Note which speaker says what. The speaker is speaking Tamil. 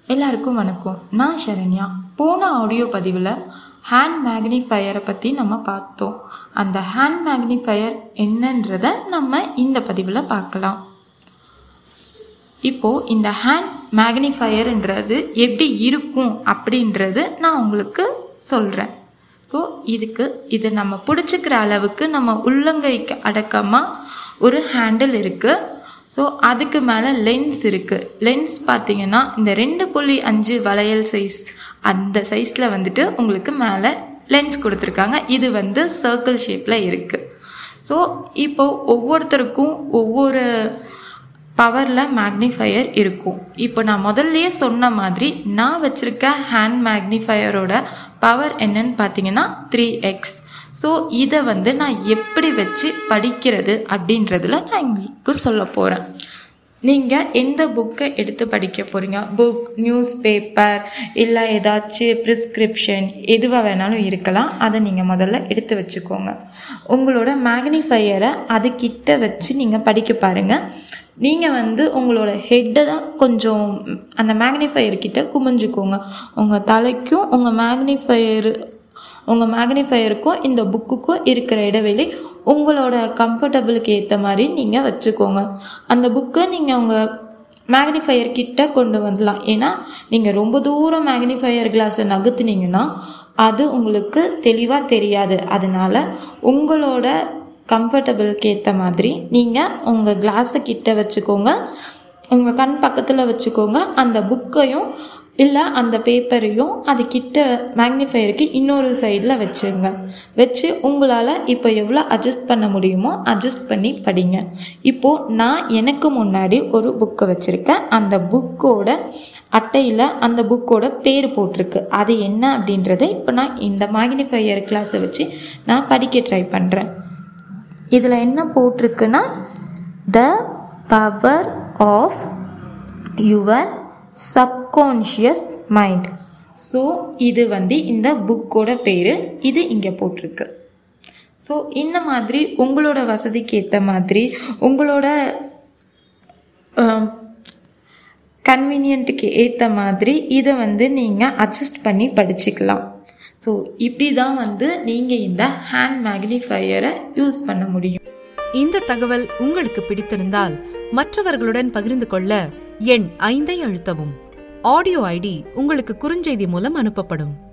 Speaker 1: எல்லாருக்கும் வணக்கம் நான் சரண்யா போன ஆடியோ பதிவில் ஹேண்ட் மேக்னிஃபையரை பற்றி நம்ம பார்த்தோம் அந்த ஹேண்ட் மேக்னிஃபையர் என்னன்றதை நம்ம இந்த பதிவில் பார்க்கலாம் இப்போது இந்த ஹேண்ட் மேக்னிஃபையர்ன்றது எப்படி இருக்கும் அப்படின்றது நான் உங்களுக்கு சொல்கிறேன் ஸோ இதுக்கு இது நம்ம பிடிச்சிக்கிற அளவுக்கு நம்ம உள்ளங்கைக்கு அடக்கமாக ஒரு ஹேண்டில் இருக்குது ஸோ அதுக்கு மேலே லென்ஸ் இருக்குது லென்ஸ் பார்த்தீங்கன்னா இந்த ரெண்டு புள்ளி அஞ்சு வளையல் சைஸ் அந்த சைஸில் வந்துட்டு உங்களுக்கு மேலே லென்ஸ் கொடுத்துருக்காங்க இது வந்து சர்க்கிள் ஷேப்பில் இருக்குது ஸோ இப்போ ஒவ்வொருத்தருக்கும் ஒவ்வொரு பவரில் மேக்னிஃபையர் இருக்கும் இப்போ நான் முதல்லயே சொன்ன மாதிரி நான் வச்சுருக்க ஹேண்ட் மேக்னிஃபையரோட பவர் என்னன்னு பார்த்தீங்கன்னா த்ரீ எக்ஸ் ஸோ இதை வந்து நான் எப்படி வச்சு படிக்கிறது அப்படின்றதுல நான் உங்களுக்கு சொல்ல போகிறேன் நீங்கள் எந்த புக்கை எடுத்து படிக்க போகிறீங்க புக் நியூஸ் பேப்பர் இல்லை ஏதாச்சும் ப்ரிஸ்கிரிப்ஷன் எதுவாக வேணாலும் இருக்கலாம் அதை நீங்கள் முதல்ல எடுத்து வச்சுக்கோங்க உங்களோட மேக்னிஃபையரை அது கிட்ட வச்சு நீங்கள் படிக்க பாருங்கள் நீங்கள் வந்து உங்களோட ஹெட்டை தான் கொஞ்சம் அந்த மேக்னிஃபையர் கிட்ட குமிஞ்சுக்கோங்க உங்கள் தலைக்கும் உங்கள் மேக்னிஃபையர் உங்கள் மேக்னிஃபையருக்கும் இந்த புக்குக்கும் இருக்கிற இடைவெளி உங்களோட கம்ஃபர்டபுளுக்கு ஏற்ற மாதிரி நீங்கள் வச்சுக்கோங்க அந்த புக்கை நீங்கள் உங்கள் மேக்னிஃபையர் கிட்ட கொண்டு வந்துடலாம் ஏன்னா நீங்கள் ரொம்ப தூரம் மேக்னிஃபையர் கிளாஸை நகர்த்துனீங்கன்னா அது உங்களுக்கு தெளிவாக தெரியாது அதனால உங்களோட கம்ஃபர்டபுளுக்கு ஏற்ற மாதிரி நீங்கள் உங்கள் கிளாஸை கிட்ட வச்சுக்கோங்க உங்கள் கண் பக்கத்தில் வச்சுக்கோங்க அந்த புக்கையும் இல்லை அந்த பேப்பரையும் அது கிட்ட மேக்னிஃபையருக்கு இன்னொரு சைடில் வச்சுருங்க வச்சு உங்களால் இப்போ எவ்வளோ அட்ஜஸ்ட் பண்ண முடியுமோ அட்ஜஸ்ட் பண்ணி படிங்க இப்போது நான் எனக்கு முன்னாடி ஒரு புக்கை வச்சுருக்கேன் அந்த புக்கோட அட்டையில் அந்த புக்கோட பேர் போட்டிருக்கு அது என்ன அப்படின்றத இப்போ நான் இந்த மேக்னிஃபையர் கிளாஸை வச்சு நான் படிக்க ட்ரை பண்ணுறேன் இதில் என்ன போட்டிருக்குன்னா the power of your subconscious mind so இது வந்து இந்த புக்கோட பேர் இது இங்கே போட்டிருக்கு ஸோ இந்த மாதிரி உங்களோட வசதிக்கு ஏற்ற மாதிரி உங்களோட கன்வீனியன்ட்டுக்கு ஏற்ற மாதிரி இதை வந்து நீங்கள் அட்ஜஸ்ட் பண்ணி படிச்சுக்கலாம் ஸோ இப்படி தான் வந்து நீங்கள் இந்த ஹேண்ட் மேக்னிஃபையரை யூஸ் பண்ண முடியும்
Speaker 2: இந்த தகவல் உங்களுக்கு பிடித்திருந்தால் மற்றவர்களுடன் பகிர்ந்து கொள்ள எண் ஐந்தை அழுத்தவும் ஆடியோ ஐடி உங்களுக்கு குறுஞ்செய்தி மூலம் அனுப்பப்படும்